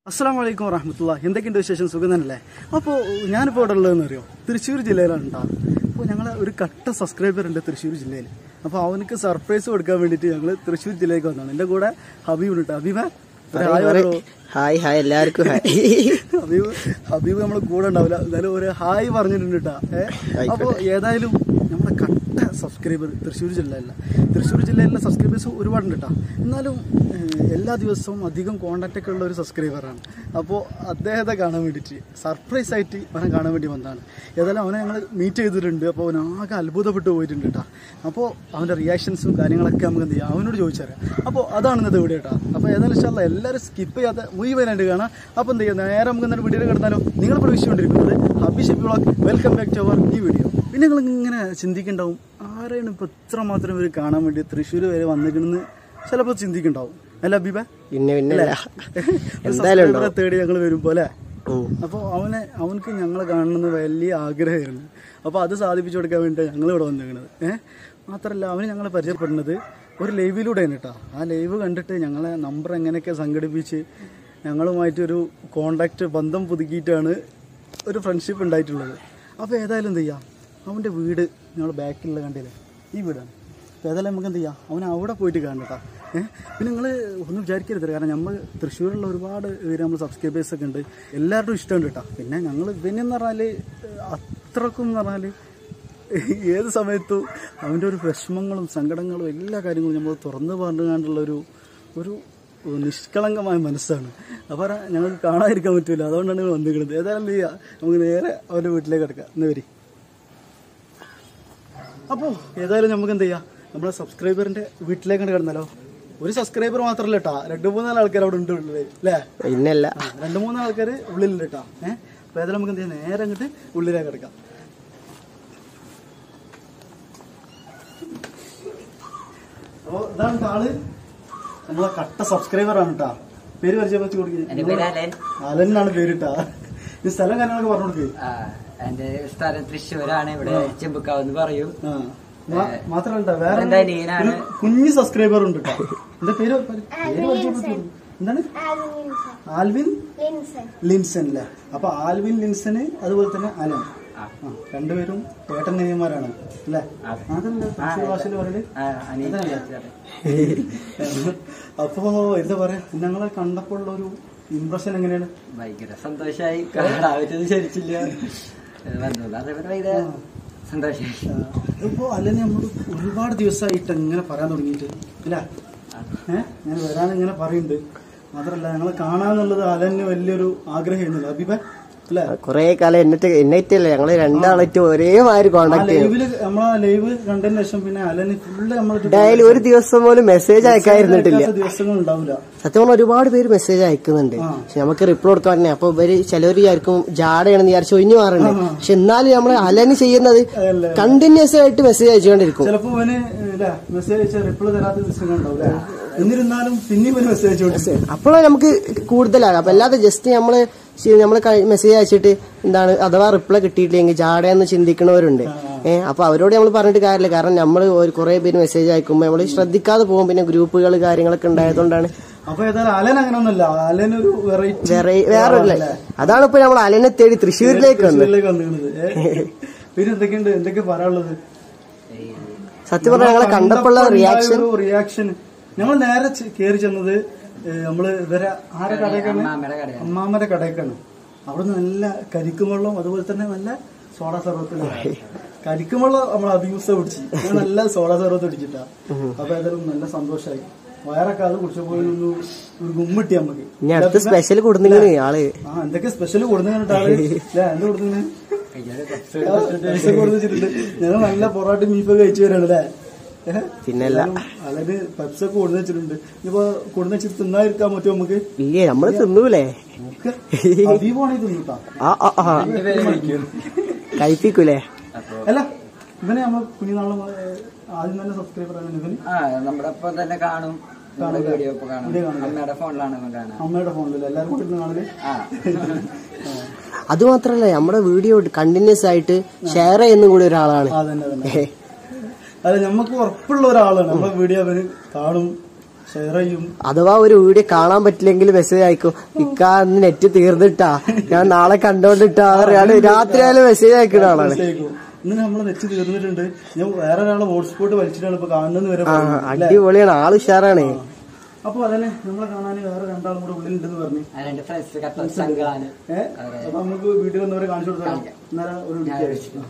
അസ്സാം വലൈക്കും വറഹമത്തുള്ള എന്തൊക്കെയുണ്ട് വിശേഷം സുഖം തന്നെയല്ലേ അപ്പോൾ ഞാനിപ്പോൾ ഇവിടെ ഉള്ളതെന്ന് അറിയോ തൃശ്ശൂർ ജില്ലയിലാണ് ഉണ്ടാകും അപ്പോൾ ഞങ്ങൾ ഒരു കട്ട സബ്സ്ക്രൈബർ ഉണ്ട് തൃശ്ശൂർ ജില്ലയിൽ അപ്പോൾ അവനക്ക് സർപ്രൈസ് കൊടുക്കാൻ വേണ്ടിയിട്ട് ഞങ്ങൾ തൃശ്ശൂർ ജില്ലയിലേക്ക് വന്നതാണ് എൻ്റെ കൂടെ ഹബീബ് ഉണ്ട് ഹബീബ് ഒരു ഹായ് പറയോ ഹായ് ഹായ് എല്ലാവർക്കും ഹായ് ഹബീബ് ഹബീബ് നമ്മളെ കൂടെ ഉണ്ടാവില്ല എന്നാലും ഒരു ഹായ് പറഞ്ഞിട്ടുണ്ട് കേട്ടാ അപ്പോൾ ഏതായാലും നമ്മുടെ കട്ട സബ്സ്ക്രൈബർ തൃശ്ശൂർ ജില്ലയല്ല തൃശ്ശൂർ ജില്ലയിലെ സബ്സ്ക്രൈബേഴ്സ് ഒരുപാടുണ്ട് കേട്ടോ എന്നാലും ഏഹ്, എല്ലാ ദിവസവും അധികം കോണ്ടാക്റ്റ് ഒക്കെ ഉള്ള ഒരു സബ്സ്ക്രൈബറാണ് അപ്പോൾ അദ്ദേഹത്തെ കാണാൻ വേണ്ടിയിട്ട് സർപ്രൈസ് ആയിട്ട് അവനെ കാണാൻ വേണ്ടി വന്നതാണ് ഏതായാലും അവനെ ഞങ്ങൾ മീറ്റ് ചെയ്തിട്ടുണ്ട് അപ്പോൾ അവൻ ആകെ അത്ഭുതപ്പെട്ടു പോയിട്ടുണ്ട് കേട്ടോ അപ്പോൾ അവൻ്റെ റിയാക്ഷൻസും കാര്യങ്ങളൊക്കെ നമുക്ക് എന്ത് ചെയ്യാം അവനോട് ചോദിച്ചറിയാം അപ്പോൾ അതാണ് ഇന്നത്തെ വീഡിയോ കേട്ടോ അപ്പോൾ ഏതായാലും ഇഷ്ടമല്ല എല്ലാവരും സ്കിപ്പ് ചെയ്യാതെ മുഴുവനായിട്ട് കാണാം അപ്പോൾ എന്ത് ചെയ്യാം നേരെ നമുക്ക് ഇന്നത്തെ വീഡിയോ കിടന്നാലോ നിങ്ങൾ പ്രവേശിച്ചുകൊണ്ടിരിക്കുന്നത് Habi Shebi vlog welcome back to our ഈ വീഡിയോ പിന്നെ നിങ്ങൾ ഇങ്ങനെ ചിന്തിക്കുന്നുണ്ടാവും ആരെയാണ് ഇപ്പോൾ ഇത്ര മാത്രം ഇവർ കാണാൻ വേണ്ടി തൃശ്ശൂർ വരെ വന്നിരിക്കണമെന്ന് ചിലപ്പോൾ ചിന്തിക്കുന്നുണ്ടാവും അല്ല അബീബ പിന്നെ പിന്നെ അല്ല. എന്തായാലും സബ്സ്ക്രൈബറെ തേടി ഞങ്ങൾ വരുമ്പോൾ അല്ലേ ഉം. അപ്പോൾ അവനെ അവനക്ക് ഞങ്ങളെ കാണണമെന്ന് വലിയ ആഗ്രഹമായിരുന്നു അപ്പോൾ അത് സാധിപ്പിച്ചു കൊടുക്കാൻ വേണ്ടി ഞങ്ങൾ ഇവിടെ വന്നിരിക്കുന്നത് ഏഹ് മാത്രമല്ല അവന് ഞങ്ങളെ പരിചയപ്പെടുന്നത് ഒരു ലൈവിലൂടെയാണ് കേട്ടോ ആ ലൈവ് കണ്ടിട്ട് ഞങ്ങളെ നമ്പർ എങ്ങനെയൊക്കെ സംഘടിപ്പിച്ച് ഞങ്ങളുമായിട്ടൊരു കോണ്ടാക്റ്റ് ബന്ധം പുതുക്കിയിട്ടാണ് ഒരു ഫ്രണ്ട്ഷിപ്പ് ഉണ്ടായിട്ടുള്ളത് അപ്പോൾ ഏതായാലും എന്ത് ചെയ്യാം അവൻ്റെ വീട് ഞങ്ങൾ ബാക്കിലുള്ള കണ്ടില്ലേ ഈ വീടാണ് അപ്പോൾ ഏതായാലും നമുക്ക് എന്ത് ചെയ്യാം അവൻ അവിടെ പോയിട്ട് കാണണം കേട്ടോ ഏഹ് പിന്നെ നിങ്ങൾ ഒന്നും വിചാരിക്കരുത് കാരണം നമ്മൾ തൃശ്ശൂരുള്ള ഒരുപാട് പേര് നമ്മൾ സബ്സ്ക്രൈബേഴ്സ് ഒക്കെ ഉണ്ട് എല്ലാവരുടെയും ഇഷ്ടമുണ്ട് കേട്ടോ പിന്നെ ഞങ്ങൾ ഇവനെന്ന് പറഞ്ഞാൽ അത്രക്കും എന്ന് പറഞ്ഞാൽ ഏത് സമയത്തും അവൻ്റെ ഒരു വിഷമങ്ങളും സങ്കടങ്ങളും എല്ലാ കാര്യങ്ങളും നമ്മൾ തുറന്നു പറഞ്ഞുകൊണ്ടുള്ള ഒരു ഒരു നിഷ്കളങ്കമായ മനസ്സാണ് അപ്പോൾ ഞങ്ങൾക്ക് കാണാതിരിക്കാൻ പറ്റില്ല അതുകൊണ്ടാണ് ഞങ്ങൾ വന്നിരിക്കുന്നത് ഏതായാലും എന്ത് ചെയ്യുക നമുക്ക് നേരെ അവൻ്റെ വീട്ടിലേക്ക് കിടക്കാം ഇന്ന് വരി അപ്പോൾ ഏതായാലും നമുക്ക് എന്ത് ചെയ്യാം നമ്മുടെ സബ്സ്ക്രൈബറിന്റെ വീട്ടിലേക്ക് കിടന്നാലോ ഒരു സബ്സ്ക്രൈബർ മാത്രമല്ല കേട്ടാ രണ്ട് മൂന്നാല് ആൾക്കാർ അവിടെ ഉണ്ട് ഉള്ളിൽ അല്ലേ പിന്നല്ല ആ, രണ്ട് മൂന്ന് ആൾക്കാർ ഉള്ളിലുണ്ട് കേട്ടോ ഏഹ് അപ്പോൾ ഏതായാലും നമുക്ക് എന്ത് ചെയ്യാം നേരെ അങ്ങോട്ട് ഉള്ളിലേക്ക് കിടക്കാം അപ്പോൾ ഇതാണ് ആള് നമ്മളെ കട്ട സബ്സ്ക്രൈബർ ആണ് കേട്ടാ പേര് പരിചയപ്പെടുത്തി കൊടുക്കുന്നത് അലൻ എന്നാണ് പേര് കേട്ടാ ഈ സ്ഥലം കാര്യങ്ങളൊക്കെ പറഞ്ഞു കൊടുക്കുക ആ, എന്റെ സ്ഥലം തൃശ്ശൂരാണ് ഇവിടെ ചെമ്പുക്കാവ് എന്ന് പറയും ആ. മാ- മാത്രമല്ല വേറെ എന്താ നീനാണ്? ഒരു കുഞ്ഞു സബ്സ്ക്രൈബർ ഉണ്ട് കേട്ടോ എന്താ പേര് പരി- പേര് പരിചയപ്പെടുത്തി കൊടുക്ക്. എന്താണ് ആൽവിൻ ലിൻസൺ അല്ലേ അപ്പൊ ആൽവിൻ ലിൻസന് അതുപോലെ തന്നെ അലൻ ആ. ആ, രണ്ടുപേരും ഏട്ടനനിയന്മാരാണ് അല്ലേ അതെ. അതല്ലേ തൃശ്ശൂർ ഭാഷയിൽ പറയല് ആ, അനിയത്തി അതല്ലേ? ചേച്ചി. അപ്പോ എന്താ പറയാ ഞങ്ങളെ കണ്ടപ്പോൾ ഉള്ള ഒരു ഇംപ്രഷൻ എങ്ങനെയാണ് ഭയങ്കര സന്തോഷായി കാണാൻ ശരിച്ചില്ല വന്നത് അതേപോലെ ഭയങ്കര സന്തോഷായി ഇപ്പോ അല്ലനെ നമ്മൾ ഒരുപാട് ദിവസമായിട്ട് ഇങ്ങനെ പറയാൻ തുടങ്ങിയിട്ട് അല്ല ഏഹ് ഞാൻ വരാൻ ഇങ്ങനെ പറയുന്നുണ്ട് മാത്രല്ല ഞങ്ങളെ കാണാന്നുള്ളത് അലന് വലിയൊരു ആഗ്രഹമായിരുന്നില്ല അഭിപ അല്ലേ കൊറേ കാലം എന്നിട്ട് എന്നിട്ടല്ലേ ഞങ്ങള് രണ്ടാളായിട്ട് ഒരേമാതിരി ആ കോണ്ടാക്ട് ചെയ്യും ലൈവില് നമ്മളെ ലൈവ് കണ്ടതിന് ശേഷം പിന്നെ അലന് ഫുള്ള് നമ്മൾ ഡയലി ഒരു ദിവസം പോലും മെസ്സേജ് അയക്കാതിരുന്നിട്ടില്ല ദിവസങ്ങൾ ഉണ്ടാവില്ല സത്യം പറഞ്ഞാൽ ഒരുപാട് പേര് മെസ്സേജ് അയക്കുന്നുണ്ട് ആ. പക്ഷെ നമുക്ക് റിപ്ലൈ കൊടുക്കാൻ തന്നെ അപ്പൊ ഇവര് ചിലവർ വിചാരിക്കും ജാടയാണെന്ന് വിചാരിച്ച് ഒഴിഞ്ഞു മാറുന്നുണ്ട് പക്ഷെ എന്നാലും നമ്മൾ അലന് ചെയ്യുന്നത് അതല്ലേ. കണ്ടിന്യൂസ് ആയിട്ട് മെസ്സേജ് അയച്ചുകൊണ്ടിരിക്കും ചിലപ്പോ ഇവന് അല്ലേ മെസ്സേജ് അയച്ച റിപ്ലൈ തരാത്ത ദിവസങ്ങൾ ഉണ്ടാവില്ല എന്നിരുന്നാലും പിന്നെയും ഇവന് മെസ്സേജ് അയച്ചോട്ടെ അപ്പോഴാണ് നമുക്ക് കൂടുതലാകും അപ്പൊ അല്ലാതെ ജസ്റ്റ് നമ്മള് ശ- നമ്മള് മെസ്സേജ് അയച്ചിട്ട് എന്താണ് അഥവാ റിപ്ലൈ കിട്ടിയിട്ടില്ലെങ്കിൽ ജാടയെന്ന് ചിന്തിക്കുന്നവരുണ്ട് ഏഹ് അപ്പൊ അവരോട് നമ്മൾ പറഞ്ഞിട്ട് കാര്യമില്ല കാരണം നമ്മൾ കുറെ പേര് മെസ്സേജ് അയക്കുമ്പോൾ നമ്മൾ ശ്രദ്ധിക്കാതെ പോകും പിന്നെ ഗ്രൂപ്പുകൾ കാര്യങ്ങളൊക്കെ ഉണ്ടായതുകൊണ്ടാണ് അപ്പൊ ഏതായാലും അലൻ അങ്ങനൊന്നുമല്ല അലൻ ഒരു വെറൈറ്റി വേറെ വേറെ അതാണ് ഇപ്പൊ നമ്മൾ അലനെ തേടി തൃശ്ശൂരിലേക്ക് വന്നത് തൃശ്ശൂരിലേക്ക് വന്നിരുന്നത് പിന്നെ എന്തൊക്കെയുണ്ട് എന്തൊക്കെ പറയാനുള്ളത് സത്യം പറഞ്ഞാൽ ഞങ്ങളെ കണ്ടപ്പോഴുള്ള റിയാക്ഷൻ റിയാക്ഷൻ ഞങ്ങൾ നേരെ കയറി ചെന്നത് ഏ, നമ്മള് ഇവരെ ആരെ കടയൊക്കെയാണ് അമ്മാമ്മയുടെ കടയാണ്. അമ്മാമ്മയുടെ കടയൊക്കെയാണ് അവിടെ നല്ല കരിക്കും വെള്ളം അതുപോലെ തന്നെ നല്ല സോഡ സർവത്തിലാണ് കരിക്കും വെള്ളം നമ്മൾ അഭിമുസ പിടിച്ച് ഞാൻ നല്ല സോഡ സർവത്ത് പിടിച്ചിട്ടാ അപ്പൊ ഏതായാലും നല്ല സന്തോഷമായി വയറൊക്കെ അത് കുടിച്ചപ്പോൾ ഒന്ന് ഒരു ഗുമ്മിട്ടി നമുക്ക് ഇനി അടുത്ത സ്പെഷ്യൽ കൊടുന്നിങ്ങനെ ആള് ആ എന്തൊക്കെ സ്പെഷ്യൽ കൊടുന്നു കണ്ടിട്ടാള് ഇല്ലേ, എന്ത് കൊടുക്കുന്നു കൊടുത്തിട്ടുണ്ട് ഞങ്ങൾ നല്ല പൊറോട്ട ബീഫൊക്കെ കഴിച്ചു വരാണ് അല്ലേ ഏഹ്? പിന്നല്ല അതായത് പെപ്സൊക്കെ കൊടുന്നു വെച്ചിട്ടുണ്ട് ഇനിയിപ്പോ കൊടുന്നു വെച്ചിട്ട് തിന്നാതിരിക്കാൻ പറ്റുമോ നമുക്ക് ഇല്ലേ നമ്മള് തിന്നൂലേ അബീബാണെങ്കിൽ തിന്നുട്ടാ ആ ആ ആ കഴിപ്പിക്കൂലേ അല്ല ഇവനെ നമ്മൾ കുഞ്ഞുനാളെ ആദ്യം തന്നെ സബ്സ്ക്രൈബർ ആണ് ഇവന് ആ നമ്മുടെ ഒപ്പം തന്നെ കാണും നമ്മുടെ വീഡിയോ ഇപ്പൊ കാണും വീഡിയോ കാണും. അമ്മയുടെ ഫോണിലാണ് ഇവൻ കാണാം അമ്മയുടെ ഫോണിലല്ലേ എല്ലാവരും കൂടി ഇരുന്ന് കാണല് ആ അത് മാത്രല്ല നമ്മുടെ വീഡിയോ കണ്ടിന്യൂസ് ആയിട്ട് ഷെയർ ചെയ്യുന്ന കൂടി ഒരാളാണ് ആ തന്നെ തന്നെ അല്ല നമുക്ക് ഉറപ്പുള്ള ഒരാളാണ് നമ്മളെ വീഡിയോ അവന് കാണും ഷെയർ ചെയ്യും അഥവാ ഒരു വീഡിയോ കാണാൻ പറ്റില്ലെങ്കിൽ മെസ്സേജ് അയക്കും ഇക്ക ഇന്ന് നെറ്റ് തീർന്നിട്ടാ ഞാൻ നാളെ കണ്ടോണ്ടിട്ടാ പറയാണ്ട് രാത്രി ആയാലും മെസ്സേജ് അയക്കുന്ന ആളാണ് മനസ്സിലായിക്കോ? ഇന്ന് നമ്മള് നെറ്റ് തീർന്നിട്ടുണ്ട് ഞാൻ വേറെ ഒരാളെ ഹോട്ട്സ്പോട്ട് വലിച്ചിട്ടാണ് ഇപ്പൊ കാണുന്നത് വരെ ആ പറയുന്നത്. അല്ലേ? അടിപൊളിയാണ് ആള് ഉഷാറാണ് അപ്പൊ അതന്നെ നമ്മളെ കാണാൻ വേറെ രണ്ടാളും കൂടെ ഉള്ളിലുണ്ടെന്ന് പറഞ്ഞു ആ രണ്ട് ഫ്രണ്ട്സ് കട്ട സംഘങ്ങളാണ് ഏഹ് അപ്പൊ നമുക്ക് വീട്ടിൽ വന്നവരെ കാണിച്ചു കൊടുക്കാം എന്നാലും ഒരു ഞാൻ വിളിക്കാം.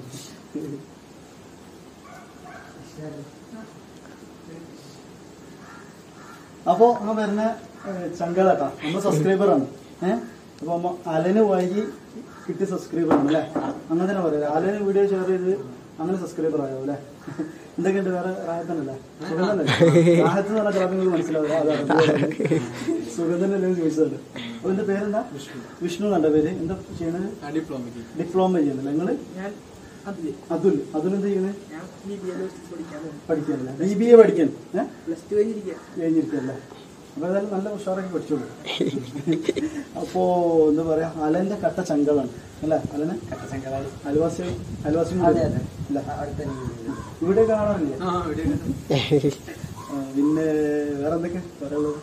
അപ്പോ ആ വരുന്ന ചങ്കളാട്ടാ നമ്മൾ സബ്സ്ക്രൈബർ ആണ് ഏഹ് അപ്പൊ അമ്മ അലന് വൈകി കിട്ടിയ സബ്സ്ക്രൈബർ ആണ് അല്ലെ അങ്ങനെ തന്നെ പറയാം അലന് വീഡിയോ ഷെയർ ചെയ്ത് അങ്ങനെ സബ്സ്ക്രൈബർ ആയോ അല്ലെ എന്തൊക്കെയുണ്ട് വേറെ റാഹത്തന്നല്ലേ സുഖം തന്നെ റാഹത്ത് എന്ന് പറഞ്ഞ കാര്യങ്ങൾ മനസ്സിലാവില്ല അതാണ് സുഖം തന്നെ ചോദിച്ചത് അപ്പൊ എന്റെ പേരെന്താ വിഷ്ണു എന്നാ പേര് എന്താ ചെയ്യണത് ഡിപ്ലോമയ്ക്ക് ഡിപ്ലോമ ചെയ്യുന്നില്ല നിങ്ങള് ഞാൻ അതില് അതുൽ അതുൽ എന്താ ചെയ്യുന്നത് ഞാൻ ബി ബി എ പഠിക്കാൻ പഠിക്കാനല്ലേ ബി ബി എ പഠിക്കാൻ ഏഹ് പ്ലസ് ടു കഴിഞ്ഞിരിക്കുക കഴിഞ്ഞിരിക്കല്ലേ അപ്പൊ ഏതായാലും നല്ല ഉഷാറാക്കി പഠിച്ചോളൂ അപ്പോ എന്താ പറയാ അലന്റെ കട്ട ചങ്കളാണ് അല്ലേ അലനെ കട്ട സംഘങ്ങളാണ് അയൽവാസി അയൽവാസി അതെ അതെ അല്ല അവിടെ തന്നെ ഇവിടെ കാണാറില്ലേ ആ ഇവിടെ ആ, പിന്നെ വേറെ എന്തൊക്കെ പറയാനുള്ളത്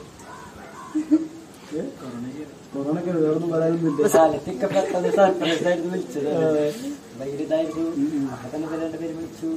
ഏ? കൊറോണയ്ക്ക് വേറെ ഒന്നും പറയാനൊന്നുമില്ല സ്ഥലത്തൊക്കെ പെട്ടെന്ന് സർപ്രൈസ് ആയിട്ട് വിളിച്ചത് ഭയങ്കര ഇതായിരുന്നു അപ്പൊ തന്നെ ഇവര് രണ്ടുപേരും വിളിച്ചു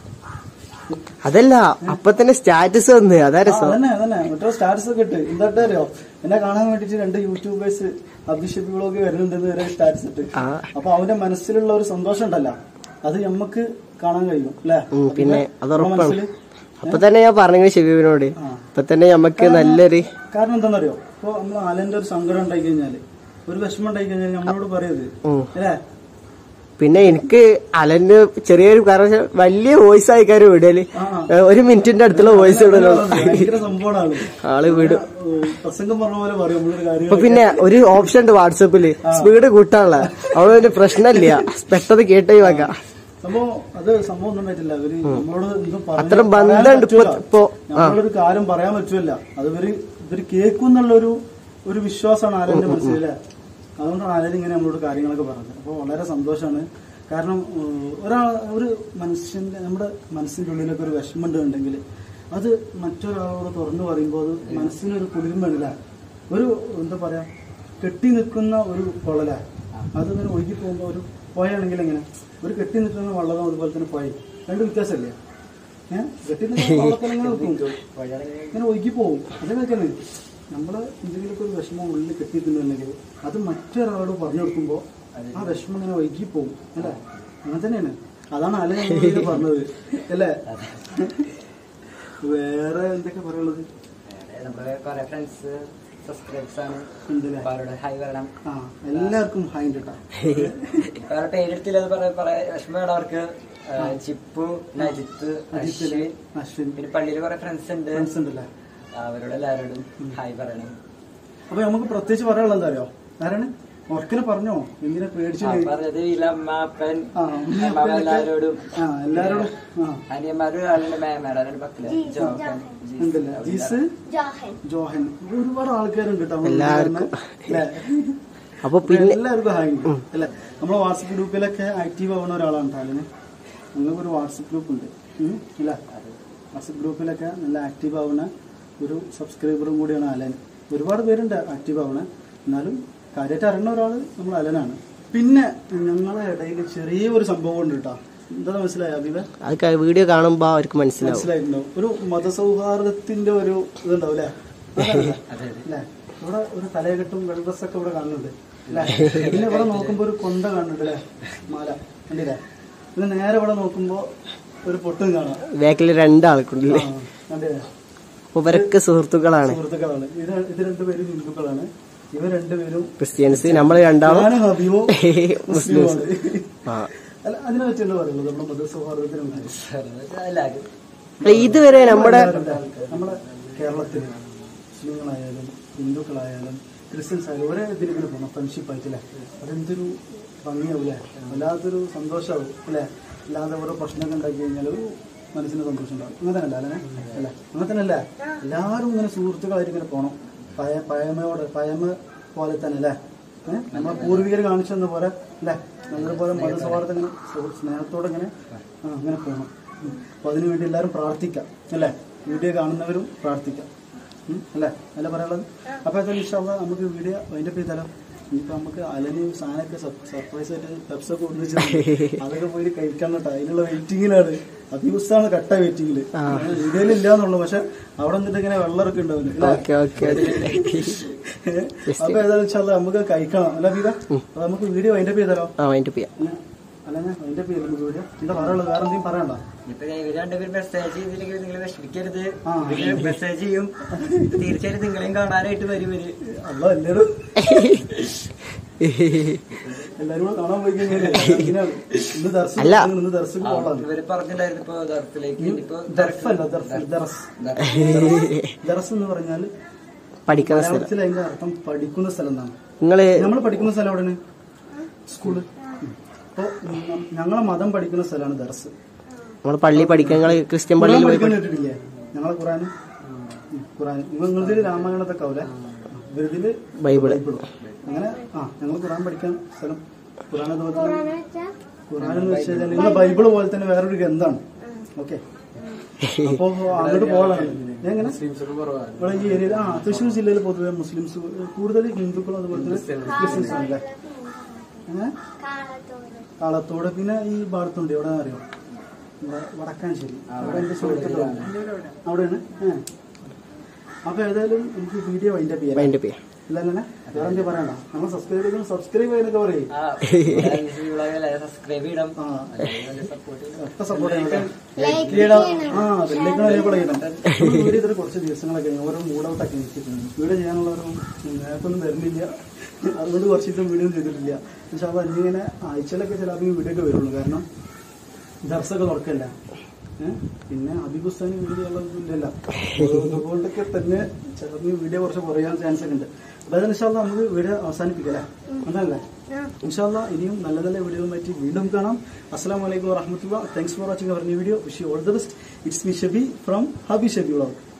അതല്ല അപ്പൊ തന്നെ സ്റ്റാറ്റസ് വന്ന് അതാ ആ, രസം അതന്നെ അതന്നെ മറ്റോ സ്റ്റാറ്റസ് ഒക്കെ ഇട്ട് എന്താ അറിയോ എന്നെ കാണാൻ വേണ്ടിട്ട് രണ്ട് യൂട്യൂബേഴ്സ് അഭിഷേക് വ്ളോഗ് വരുന്നുണ്ടെന്ന് വരെ സ്റ്റാറ്റസ് ഇട്ട് ആ. അപ്പൊ അവന്റെ മനസ്സിലുള്ള ഒരു സന്തോഷം ഉണ്ടല്ലോ അത് നമുക്ക് കാണാൻ കഴിയും അല്ലെ ഉം, പിന്നെ അത് ഉറപ്പാണ് അപ്പൊ തന്നെ ഞാൻ പറഞ്ഞു ഷിബിബിനോട് ആ. അപ്പൊ തന്നെ നമുക്ക് നല്ലൊരു കാരണം എന്താണെന്നറിയോ ഇപ്പൊ നമ്മൾ അലന്റെ ഒരു സങ്കടം ഉണ്ടായി കഴിഞ്ഞാല് ഒരു വിഷമം ഉണ്ടായി കഴിഞ്ഞാൽ നമ്മളോട് പറയത് ഉം. അല്ലേ പിന്നെ എനിക്ക് അലന്റെ ചെറിയൊരു കാരണം വെച്ചാ വലിയ വോയിസ് ആയിക്കാര് വിടല് ആ, ആ. ഏ, ഒരു മിനിറ്റിന്റെ അടുത്തുള്ള വോയിസ് വിടലോ ഭയങ്കര സംഭവമാണ് ആള് ആള് വിടും ഏഹ് പ്രസംഗം പറഞ്ഞ പോലെ പറയും നമ്മളൊരു ഇപ്പൊ കാര്യം പിന്നെ ഒരു ഓപ്ഷൻ ഉണ്ട് വാട്സപ്പില് സ്പീഡ് കൂട്ടാനുള്ള അവിടെ ഒരു പ്രശ്നമില്ല പെട്ടെന്ന് കേട്ടേ വെക്കാം സംഭവം അത് സംഭവം ഒന്നും പറ്റില്ല അവര് നമ്മളോട് എന്തും പറഞ്ഞ് അത്ര പറയാൻ ബന്ധമുണ്ട് ഇപ്പൊ- പറ്റൂല. ഇപ്പൊ. ആ. നമ്മളൊരു കാര്യം പറയാൻ പറ്റൂല അത് ഇവര് ഇവര് കേൾക്കും എന്നുള്ളൊരു ഒരു വിശ്വാസമാണ് ആലന്റെ മനസ്സിലെ അതുകൊണ്ടാണ് ആലൻ ഇങ്ങനെ നമ്മളോട് കാര്യങ്ങളൊക്കെ പറഞ്ഞത് അപ്പോൾ വളരെ സന്തോഷമാണ് കാരണം ഏഹ്, ഒരാൾ ഒരു മനുഷ്യന്റെ നമ്മുടെ മനസ്സിന്റെ ഉള്ളിലൊക്കെ ഒരു വിഷമം ഉണ്ടെങ്കിൽ അത് മറ്റൊരാളോട് തുറന്നു പറയുമ്പോൾ അത് മനസ്സിനൊരു കുളിർമണില്ല ഒരു എന്താ പറയാ കെട്ടി നിൽക്കുന്ന ഒരു കൊള്ളല അതിങ്ങനെ ഒഴുകി പോകുമ്പോൾ ഒരു പുഴയാണെങ്കിൽ എങ്ങനെ ഒരു കെട്ടി നിൽക്കുന്ന വള്ളവും അതുപോലെ തന്നെ പുഴ രണ്ട് വ്യത്യാസമല്ലേ ഏഹ് കെട്ടി നിൽക്കുന്ന വള്ളത്തിൽ ഇങ്ങനെ നിൽക്കും ഇങ്ങനെ ഒഴുകി പോകും അതേപോലെ നമ്മള് എന്തെങ്കിലുമൊക്കെ ഒരു വിഷമം ഉള്ളിൽ കെട്ടിയിട്ടുണ്ടെങ്കിൽ അത് മറ്റൊരാളോട് പറഞ്ഞു കൊടുക്കുമ്പോൾ ആ വിഷമം ഇങ്ങനെ ഒഴുകി പോകും അല്ലേ അങ്ങനെ തന്നെയാണ് അതാണ് അല നമ്മളോട് പറഞ്ഞത് അല്ലേ വേറെ എന്തൊക്കെ പറയുള്ളത് നമ്മുടെ കുറെ ഫ്രണ്ട്സ് സബ്സ്ക്രൈബ്സ് ആണ് ഉണ്ടല്ലേ? അപ്പൊ അവരോട് ഹായ് പറയണം ആ എല്ലാവർക്കും ഹായ് കേട്ടാ വേറെ പേരെടുത്തില്ല പറയാൻ പറയാ വിഷമമാണ് അവർക്ക് ആ, ചിപ്പു നജിത്ത് അശ്വിൻ അശ്വിൻ പിന്നെ പള്ളിയിൽ കുറെ ഫ്രണ്ട്സ് ഉണ്ട് ഫ്രണ്ട്സ് ഉണ്ടല്ലേ അവരോട് എല്ലാവരോടും ഹായ് പറയണം അപ്പൊ നമുക്ക് പ്രത്യേകിച്ച് പറയാനുള്ളത് എന്താ അറിയോ ആരാണ് ഉറക്കിനെ പറഞ്ഞോ എന്തിനാ പേടിച്ചു ആ, പറഞ്ഞത് ഇലമ്മ അപ്പൻ ആ, ഉമ്മ, അപ്പനൊക്കെ- എല്ലാവരോടും ആ എല്ലാരോടും ആ അനിയന്മാരും ഒരാളുണ്ട് മേമാർ ഒരാളുടെ മക്കള് ജോക്കൻ ഉണ്ടല്ലേ ജീസ് ജോഹൻ ഒരുപാട് ആൾക്കാരുണ്ട് കേട്ടോ നമ്മള് എല്ലാവർക്കും. അല്ലേ? അപ്പൊ പിന്നെ എല്ലാവർക്കും ഹായ് ഉണ്ട്. അല്ലേ നമ്മളെ വാട്സപ്പ് ഗ്രൂപ്പിലൊക്കെ ആക്റ്റീവ് ആവുന്ന ഒരാളാണ് ടാലിന് ഞങ്ങൾക്ക് ഒരു വാട്സപ്പ് ഗ്രൂപ്പ് ഉണ്ട് ഉം, അല്ലേ വാട്സപ്പ് ഗ്രൂപ്പിലൊക്കെ നല്ല ആക്റ്റീവ് ആവുന്ന ഒരു സബ്സ്ക്രൈബറും കൂടിയാണ് അലൻ ഒരുപാട് പേരുണ്ട് ആക്റ്റീവ് ആവണ എന്നാലും കാര്യമായിട്ട് അറിയുന്ന ഒരാൾ നമ്മൾ അലനാണ് പിന്നെ ഞങ്ങളെ ഇടയിൽ ചെറിയൊരു സംഭവം ഉണ്ട് കേട്ടോ എന്താ മനസ്സിലായോ അഭിവ അത് വീഡിയോ കാണുമ്പോ അവർക്ക് മനസ്സിലാവും മനസ്സിലായിട്ടുണ്ടാവും ഒരു മതസൗഹാർദ്ദത്തിന്റെ ഒരു ഇതുണ്ടാവും അല്ലേ അല്ലേ ഇവിടെ ഒരു തലയെക്കെട്ടും വെള്ളഡ്രസ്സൊക്കെ ഇവിടെ കാണുന്നുണ്ട് അല്ലേ പിന്നെ ഇവിടെ നോക്കുമ്പോ ഒരു കൊണ്ട കാണുന്നുണ്ട് അല്ലേ മാല കണ്ടില്ലേ പിന്നെ നേരെ ഇവിടെ നോക്കുമ്പോ ഒരു പൊട്ടും കാണാം ബാക്കിൽ രണ്ടാൾക്കുണ്ടല്ലേ ആ, കണ്ടില്ലേ അപ്പൊ ഇവരൊക്കെ സുഹൃത്തുക്കളാണ് സുഹൃത്തുക്കളാണ് ഇത് ഇത് രണ്ടുപേരും ഹിന്ദുക്കളാണ് ഇവർ രണ്ടുപേരും ക്രിസ്ത്യൻസ് നമ്മൾ രണ്ടാളും ഞാനും ഹബീബോ മുസ്ലിംസ്. മുസ്ലിമാണ് ആ. അല്ല അതിനെ പറ്റിയല്ലോ പറയുന്നത് നമ്മുടെ മതസൗഹാർദ്ദത്തിനെ കുറിച്ച് എല്ലാവരും അല്ല, ഇതുവരെ നമ്മുടെ നമ്മുടെ കേരളത്തിൽ മുസ്ലിങ്ങളായാലും ഹിന്ദുക്കളായാലും ക്രിസ്ത്യൻസ് ആയാലും ഒരേ ഇതിൽ ഇങ്ങനെ പോകണം ഫ്രണ്ട്ഷിപ്പ് ആയിട്ടില്ലേ അതെന്തൊരു ഭംഗിയാവൂലേ വല്ലാത്തൊരു സന്തോഷമാവും അല്ലേ അല്ലാതെ ഓരോ പ്രശ്നമൊക്കെ ഉണ്ടാക്കി കഴിഞ്ഞാൽ ഒരു മനസ്സിന് സന്തോഷം ഉണ്ടാവും അങ്ങനെ തന്നെ അല്ലേ അല്ലേ അങ്ങനെ തന്നെ അല്ലേ എല്ലാവരും ഇങ്ങനെ സുഹൃത്തുക്കളായിട്ട് ഇങ്ങനെ പോകണം പയ പഴമയോടെ പഴമ പോലെ തന്നെ അല്ലേ ഏഹ് നമ്മളെ പൂർവികർ കാണിച്ചു തന്ന പോലെ അല്ലേ നല്ലതുപോലെ മതസൗഹാർദ്ദം ഇങ്ങനെ സുഹൃത്ത് സ്നേഹത്തോടെ ഇങ്ങനെ ആ, അങ്ങനെ പോകണം ഉം. അപ്പൊ അതിനുവേണ്ടി എല്ലാവരും പ്രാർത്ഥിക്കാം അല്ലേ വീഡിയോ കാണുന്നവരും പ്രാർത്ഥിക്കാം ഉം, അല്ലേ അല്ല പറയാനുള്ളത് അപ്പൊ എന്തായാലും ഇഷ്ടമുള്ള നമുക്ക് വീഡിയോ അതിന്റെ പേര് തരാം ഇനിയിപ്പോ നമുക്ക് അലന് സാധനമൊക്കെ സർപ്രൈസ് ആയിട്ട് പെപ്സൊക്കെ ഒന്നിച്ച് അതൊക്കെ പോയി കഴിക്കാൻ കേട്ടോ അതിനുള്ള വെയിറ്റിങ്ങിലാണ് അഭിവസ്ഥാണ് കട്ട വെയിറ്റിങ്ങില് വീഡിയോയിൽ ഇല്ലാന്നുള്ളു പക്ഷെ അവിടെ നിന്നിട്ട് ഇങ്ങനെ വെള്ളമൊക്കെ ഉണ്ടാവില്ല അല്ലേ? ഓക്കെ ഓക്കെ അപ്പൊ ഏതായാലും ഇൻഷാ അല്ലാ നമുക്ക് കഴിക്കണം അല്ല വീര അപ്പൊ നമുക്ക് വീഡിയോ അതിന്റെ പേര് തരാം ആ വൈൻഡപ്പ് ചെയ്യാം അല്ല അതിന്റെ പേര് നമുക്ക് വീഡിയോ എന്താ പറയാനുള്ളത് വേറെ എന്തെങ്കിലും പറയണ്ട ഇപ്പൊ ഞാൻ ഇവര് രണ്ടുപേരും മെസ്സേജ് ചെയ്തില്ലെങ്കിൽ നിങ്ങൾ വിഷമിക്കരുത് ആ. ഇവര് മെസ്സേജ് ചെയ്യും തീർച്ചയായിട്ടും നിങ്ങളെയും കാണാനായിട്ട് വരും ഇവര് അല്ല എല്ലാരും എല്ലാരും കൂടെ കാണാൻ പോയി കഴിഞ്ഞാൽ ഇങ്ങനെയാണ്. ഇന്ന് ദർശനം അല്ല. ഇന്ന് ദർശനം പോകാണ് ഇവര് പറഞ്ഞിട്ടുണ്ടായിരുന്നു ഇപ്പൊ ദർഫിലേക്ക് ഇപ്പൊ ദർഫല്ല ദർഫ് ദറസ് ദറസ് എന്ന് പറഞ്ഞാൽ പഠിക്കുന്ന സ്ഥലം മലയാളത്തിൽ അതിന്റെ അർത്ഥം പഠിക്കുന്ന സ്ഥലം എന്നാണ് നിങ്ങള് നമ്മൾ പഠിക്കുന്ന സ്ഥലം എവിടെയാണ് സ്കൂള് അപ്പൊ ഞങ്ങളെ മതം പഠിക്കുന്ന സ്ഥലമാണ് ദർസ് നമ്മള് പള്ളി പഠിക്കാൻ നിങ്ങള് ക്രിസ്ത്യൻ ഖുറാൻ പള്ളിയിൽ പോയി പഠിക്കാൻ കേട്ടിട്ടില്ലേ ഞങ്ങളെ ഖുറാന് ഖുറാൻ നിങ്ങളതിൽ രാമായണത്തൊക്കെ ആവൂലെ ഇവരിതില് ബൈബിള് ബൈബിളും അങ്ങനെ ആ ഞങ്ങൾ ഖുറാൻ പഠിക്കാൻ സ്ഥലം ഖുറാൻ അതുപോലെ തന്നെ ഖുറാൻ എന്ന് വെച്ചാൽ നിങ്ങൾ ബൈബിള് പോലെ തന്നെ വേറൊരു ഗ്രന്ഥാണ് ഓക്കെ അപ്പോ അങ്ങോട്ട് പോകാനാണ് എങ്ങനെ ഇവിടെ ഈ ഏരിയയിൽ ആ തൃശ്ശൂർ ജില്ലയിൽ പൊതുവെ മുസ്ലിംസ് കൂടുതൽ ഹിന്ദുക്കളും അതുപോലെ തന്നെ ക്രിസ്ത്യൻസ് ആണല്ലേ അങ്ങനെ കാളത്തോട് പിന്നെ ഈ ഭാഗത്തുണ്ട് എവിടെ അറിയോ ഇവിടെ വടക്കാഞ്ചേരി അവിടെ എന്റെ സുഹൃത്തുക്കളുണ്ട് അവിടെയാണ് ഏഹ് അപ്പൊ ഏതായാലും എനിക്ക് വീഡിയോ വൈൻഡപ്പ് ചെയ്യാം വൈൻഡപ്പ് ചെയ്യാം ഇല്ല വേറെ എന്താ പറയണ്ട നമ്മൾ സബ്സ്ക്രൈബ് ചെയ്ത് സബ്സ്ക്രൈബ് ചെയ്യാനൊക്കെ പറയും സബ്സ്ക്രൈബ് ചെയ്യണം ആ സപ്പോർട്ട് ചെയ്യണം ഒക്കെ സപ്പോർട്ട് ചെയ്യണം ആ ബെല്ലേക്കാൾ അതേപോലെ ചെയ്യണം നമ്മൾ വീഡിയോ ചെയ്തിട്ട് കുറച്ച് ദിവസങ്ങളൊക്കെ കഴിഞ്ഞു. ഓരോ മൂഡ് ഔട്ട് ഒക്കെ എനിക്ക് വീഡിയോ ചെയ്യാനുള്ളവരും നേരത്തൊന്നും വരുന്നില്ല അതുകൊണ്ട് കുറച്ച് ദിവസം വീഡിയോ ചെയ്തിട്ടില്ല പക്ഷെ അത് ഇങ്ങനെ ആഴ്ചയിലൊക്കെ ചിലപ്പോൾ വീഡിയോ ഒക്കെ വരുള്ളൂ കാരണം ദർശക തുറക്കല്ല ഏഹ്? പിന്നെ അഭിപുസ്തകം വീഡിയോ ഉള്ളതൊന്നുമില്ലല്ലോ അതുകൊണ്ടൊക്കെ തന്നെ ചിലപ്പോൾ വീഡിയോ കുറച്ച് കുറയാൻ ചാൻസ് ഒക്കെ ഉണ്ട് അപ്പൊ അതിന് ഇൻഷാല്ല നമുക്ക് വീഡിയോ അവസാനിപ്പിക്കാം അല്ലേ അതല്ലേ ഇൻഷാല്ല ഇനിയും നല്ല നല്ല വീഡിയോ പറ്റി വീണ്ടും കാണാം അസ്സാം വലൈക്കും വറഹമത്തുള്ള thanks for watching our new video wish you all the best it's me Shabi from Habi Shabi vlog